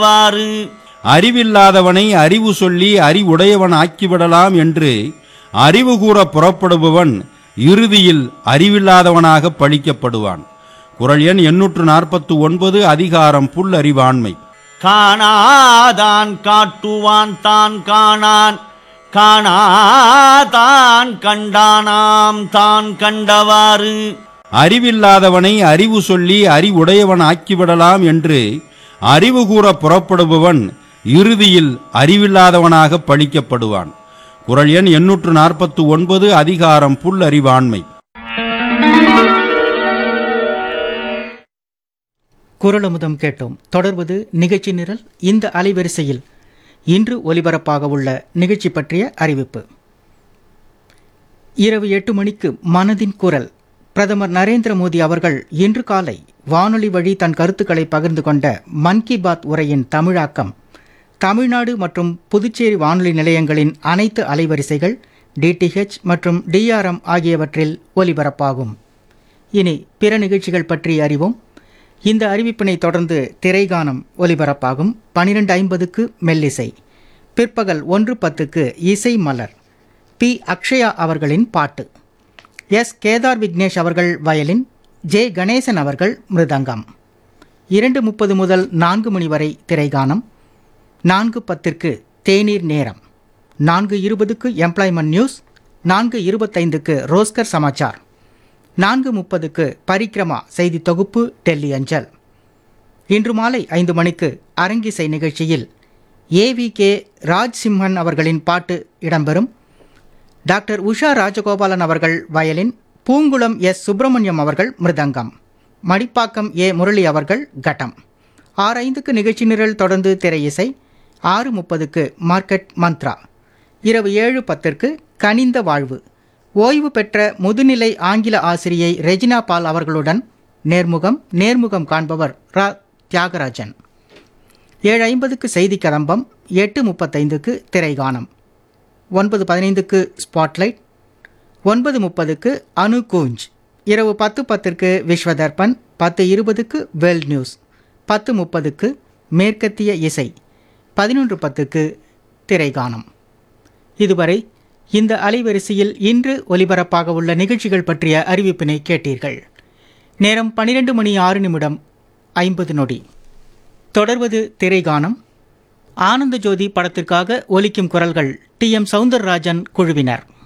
வாறு அறிவில்லாதவனை அறிவு சொல்லி அறிவுடையவன் ஆக்கிவிடலாம் என்று அறிவு கூற புறப்படுபவன் இறுதியில் அறிவில்லாதவனாக பழிக்கப்படுவான் குரல் எண் எண்ணூற்று நாற்பத்து ஒன்பது அதிகாரம் புல் அறிவாண்மை காணாதான் காட்டுவான் தான் காணான் காணாதான் கண்டானாம் தான் கண்டவாறு அறிவில்லாதவனை அறிவு சொல்லி அறிவுடையவன் ஆக்கிவிடலாம் என்று அறிவு கூற புறப்படுபவன் இறுதியில் அறிவில்லாதவனாக பழிக்கப்படுவான் குரல் எண் எண்ணூற்று நாற்பத்து ஒன்பது அதிகாரம் புல் அறிவாண்மை குரலமுதம் கேட்டோம் தொடர்வது நிகழ்ச்சி நிரல் இந்த அலைவரிசையில் இன்று ஒலிபரப்பாக உள்ள நிகழ்ச்சி பற்றிய அறிவிப்பு இரவு எட்டு மணிக்கு மனதின் குரல் பிரதமர் நரேந்திர மோடி அவர்கள் இன்று காலை வானொலி வழி தன் கருத்துக்களை பகிர்ந்து கொண்ட மன் கி பாத் உரையின் தமிழாக்கம் தமிழ்நாடு மற்றும் புதுச்சேரி வானொலி நிலையங்களின் அனைத்து அலைவரிசைகள் டிடிஹெச் மற்றும் டிஆர்எம் ஆகியவற்றில் ஒலிபரப்பாகும் இனி பிற நிகழ்ச்சிகள் பற்றி அறிவோம் இந்த அறிவிப்பினை தொடர்ந்து திரைகானம் ஒலிபரப்பாகும் பனிரெண்டு ஐம்பதுக்கு மெல்லிசை பிற்பகல் ஒன்று பத்துக்கு இசை மலர் பி அக்ஷயா அவர்களின் பாட்டு எஸ் கேதார் விக்னேஷ் அவர்கள் வயலின் ஜே கணேசன் அவர்கள் மிருதங்கம் இரண்டு முப்பது முதல் நான்கு மணி வரை திரைகானம் நான்கு பத்திற்கு தேநீர் நேரம் நான்கு இருபதுக்கு எம்ப்ளாய்மெண்ட் நியூஸ் நான்கு இருபத்தைந்துக்கு ரோஸ்கர் சமாச்சார் நான்கு முப்பதுக்கு பரிக்ரமா செய்தி தொகுப்பு டெல்லி அஞ்சல் இன்று மாலை ஐந்து மணிக்கு அரங்கிசை நிகழ்ச்சியில் ஏவி கே ராஜ் சிம்ஹன் அவர்களின் பாட்டு இடம்பெறும் டாக்டர் உஷா ராஜகோபாலன் அவர்கள் வயலின் பூங்குளம் எஸ் சுப்பிரமணியம் அவர்கள் மிருதங்கம் மடிப்பாக்கம் ஏ முரளி அவர்கள் கட்டம் ஆறு ஐந்துக்கு நிகழ்ச்சி நிரல் தொடர்ந்து திரையிசை ஆறு முப்பதுக்கு மார்க்கெட் மந்த்ரா இரவு ஏழு பத்திற்கு கனிந்த வாழ்வு ஓய்வு பெற்ற முதுநிலை ஆங்கில ஆசிரியை ரெஜினா பால் அவர்களுடன் நேர்முகம் நேர்முகம் காண்பவர் ரா தியாகராஜன் ஏழு ஐம்பதுக்கு செய்தி கதம்பம் எட்டு முப்பத்தைந்துக்கு திரைகானம் ஒன்பது பதினைந்துக்கு ஸ்பாட்லைட் ஒன்பது முப்பதுக்கு அணு கூஞ்ச் இரவு பத்து பத்திற்கு விஸ்வதர்பன் பத்து இருபதுக்கு வேர்ல்ட் நியூஸ் பத்து முப்பதுக்கு மேற்கத்திய இசை பதினொன்று பத்துக்கு திரைகானம் இதுவரை இந்த அலைவரிசையில் இன்று ஒலிபரப்பாக உள்ள நிகழ்ச்சிகள் பற்றிய அறிவிப்பினை கேட்டீர்கள் நேரம் பன்னிரண்டு மணி ஆறு நிமிடம் ஐம்பது நொடி தொடர்வது திரைகானம் ஆனந்த ஜோதி படத்திற்காக ஒலிக்கும் குரல்கள் டி எம் சவுந்தரராஜன் குழுவினர்